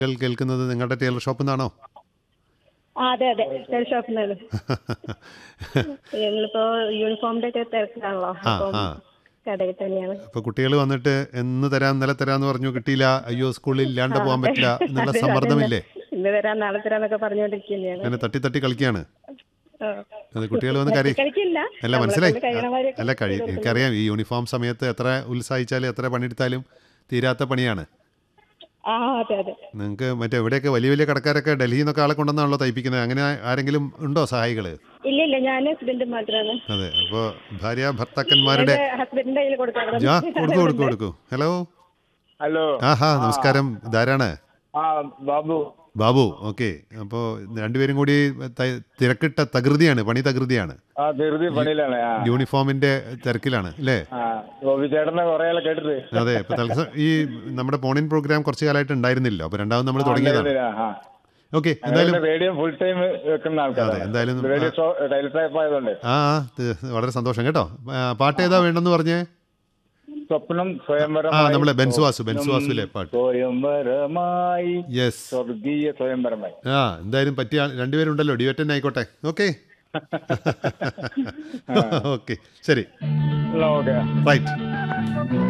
കേൾ- കേൾക്കുന്നത് നിങ്ങളുടെ ടൈലർ ഷോപ്പിൽ നിന്നാണോ ആ അതെ അതെ ടെൽ ഷോപ്പിൽ നിന്നാണ് ഞങ്ങളിപ്പോ യൂണിഫോമിന്റെ ഒക്കെ തിരക്കിലാണല്ലോ ആ, അപ്പം ആ. കടയിൽ തന്നെയാണ് അപ്പോൾ കുട്ടികൾ വന്നിട്ട് എന്ന് തരാം ഇന്നലെ തരാമെന്ന് പറഞ്ഞു കിട്ടിയില്ല അയ്യോ സ്കൂളിൽ ഇല്ലാണ്ട് പോകാൻ പറ്റില്ല എന്നുള്ള അതെ, സമ്മർദ്ദമില്ലേ അതന്നെ. ഇന്ന് തരാം നാളെ തരാന്നൊക്കെ പറഞ്ഞുകൊണ്ടിരിക്കുന്നതാണ് അങ്ങനെ തട്ടി തട്ടി കളിക്കുകയാണ് ആ. അത് കുട്ടികൾ വന്ന് കരി കളിക്കില്ല അല്ല നമ്മളെ മനസ്സിലായി കൊണ്ട് കഴിയണ മാതിരിയൊക്കെ അല്ല കഴി ചെയ്ത് കൊടുക്കും. എനിക്കറിയാം ഈ യൂണിഫോം സമയത്ത് എത്ര ഉത്സാഹിച്ചാലും എത്ര പണിയെടുത്താലും തീരാത്ത പണിയാണ് ആ അതെ അതെ നിങ്ങൾക്ക് മറ്റേ എവിടെയൊക്കെ വലിയ വലിയ കടക്കാരൊക്കെ ഡൽഹിയിൽ നിന്നൊക്കെ ആളെ കൊണ്ടുവന്നാണല്ലോ തയ്പ്പിക്കുന്നത് അങ്ങനെ ആരെങ്കിലും ഉണ്ടോ സഹായികൾ ഇല്ല ഇല്ല ഞാൻ ഹസ്ബൻഡ് മാത്രമാണ് അതെ അപ്പോൾ ഭാര്യ ഭർത്താക്കന്മാരുടെ ഹസ്ബൻഡിന്റെ കയ്യിൽ കൊടുക്കാം ആ കൊടുക്കൂ കൊടുക്കൂ കൊടുക്കൂ ഹലോ ഹലോ ആഹാ നമസ്കാരം ഇതാരാണ് ആ ബാബു ബാബു ഓക്കെ അപ്പോൾ രണ്ടുപേരും കൂടി ത- തിരക്കിട്ട തകൃതിയാണ് പണി തകൃതിയാണ് ആ ധൃതി പണിയിലാണ് ആ യൂണിഫോമിന്റെ തിരക്കിലാണ് അല്ലേ ആ ഗോപി ചേട്ടനെ കുറെ ആളെ കേട്ടിട്ട് അതെ ഇപ്പൊ തൽസ ഈ നമ്മുടെ ഫോണിൻ പ്രോഗ്രാം കുറച്ച് കാലമായിട്ട് ഉണ്ടായിരുന്നില്ല അപ്പൊ രണ്ടാമത് നമ്മൾ തുടങ്ങിയതാണ് ആ ഓക്കെ എന്തായാലും റേഡിയോ ഫുൾ ടൈം വെക്കുന്ന അതെ, എന്തായാലും ആൾക്കാരാണ് റേഡിയോ ഷോ ടൈലർ ടൈപ്പ് ആയതുകൊണ്ട് ആ ആ, ഇത് വളരെ സന്തോഷം കേട്ടോ ആ, പാട്ട് ഏതാ വേണ്ടെന്ന് പറഞ്ഞേ സ്വപ്നം സ്വയംവരം ആ നമ്മളെ ബെൻസുവാസു ബെൻസുവാസുലെ പാട്ട് സ്വയംവരമായി യെസ് സ്വർഗീയ സ്വയംവരമായി ആ എന്തായാലും പറ്റിയ ആൾ- രണ്ടുപേരുണ്ടല്ലോ ഡിയോറ്റൻ ആയിക്കോട്ടെ ഓക്കെ ഓക്കെ ശരി ഓക്കെ റൈറ്റ്